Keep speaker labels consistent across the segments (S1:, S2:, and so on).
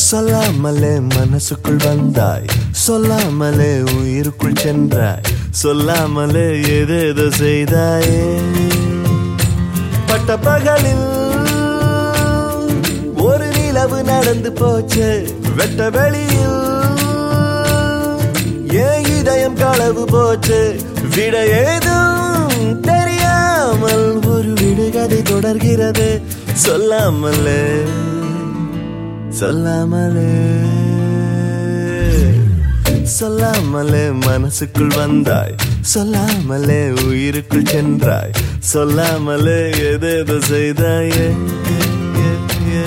S1: சொல்லாமலே மனசுக்குள் வந்தாய் சொல்லாமலே உயிருக்குள் சென்றாய் சொல்லாமலே ஏதேதோ செய்தாயே பட்ட பகலில் ஒரு நிலவு நடந்து போச்சு வெட்ட வெளியில் ஏன் இதயம் களவு போச்சு விட ஏதும் தெரியாமல் ஒரு விடுகதை தொடர்கிறது சொல்லாமலே சொல்லாமலே சொல்லாமலே மனசுக்குள் வந்தாய் சொல்லாமலே உயிருக்குள் சென்றாய் சொல்லாமலே எதேதோ செய்தாயே ஏ, ஏ, ஏ.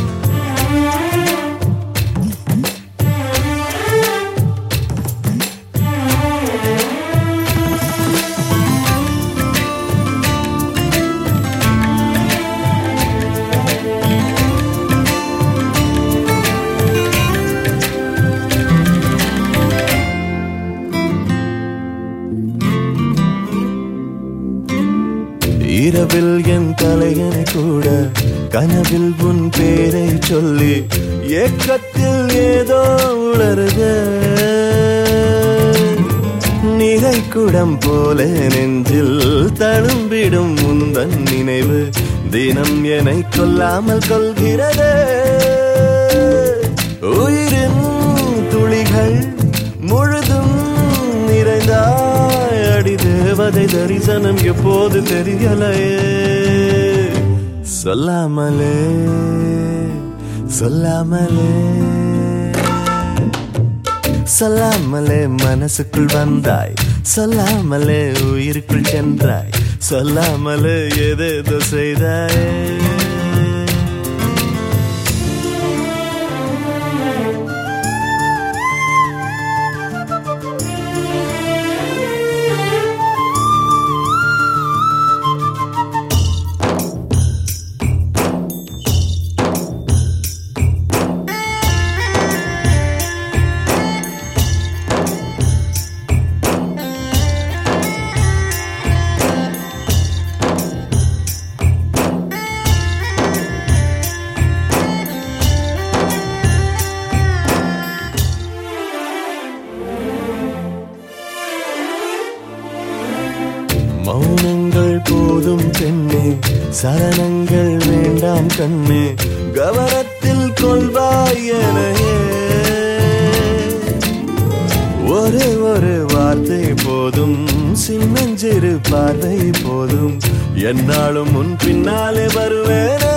S1: இரவில் என் தலையணை கூட கனவில் உன் பேரை சொல்லி ஏக்கத்தில் ஏதோ உளருக நிறை குடம் போல நெஞ்சில் தழும்பிடும் முந்தன் நினைவு தினம் என்னை கொல்லாமல் கொள்கிறது உயிரின் துளிகள் முழுதும் நிறைந்தாய் அடி தேவதை தரிசனம் எப்போது தெரியலையே சொல்லாமலே சொல்லாமலே சொல்லாமலே மனசுக்குள் வந்தாய் சொல்லாமலே உயிருக்குள் சென்றாய் சொல்லாமலே ஏதேதோ செய்தாயே மௌனங்கள் போதும் பெண்ணே சரணங்கள் வேண்டாம் கண்ணே கவனத்தில் கொள்வாயனையே ஒரு ஒரு வார்த்தை போதும் சின்னஞ்சிறு பார்வை போதும் என்னாலும் முன் பின்னாலே வருவேனே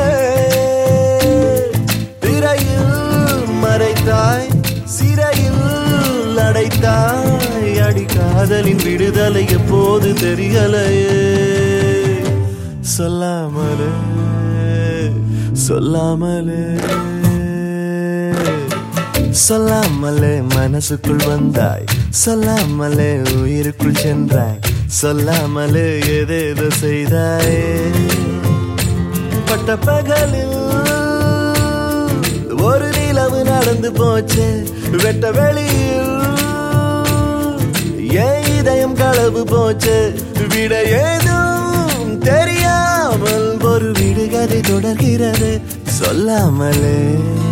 S1: திரையில் மறைத்தாய் சிறையில் அடைத்தாய் அடி காதலின் விடுதலை எப்போது தெரியலையே சொல்லாமலே சொல்லாமலே சொல்லாமலே மனசுக்குள் வந்தாய் சொல்லாமலே உயிருக்குள் சென்றாய் சொல்லாமலே ஏதேதோ செய்தாயே பட்ட பகலில் ஒரு நிலவு நடந்து போச்சு வெட்ட வெளியில் என் இதயம் களவு போச்சு விட ஏதும் தெரியாமல் ஒரு விடுகதை தொடர்கிறது சொல்லாமலே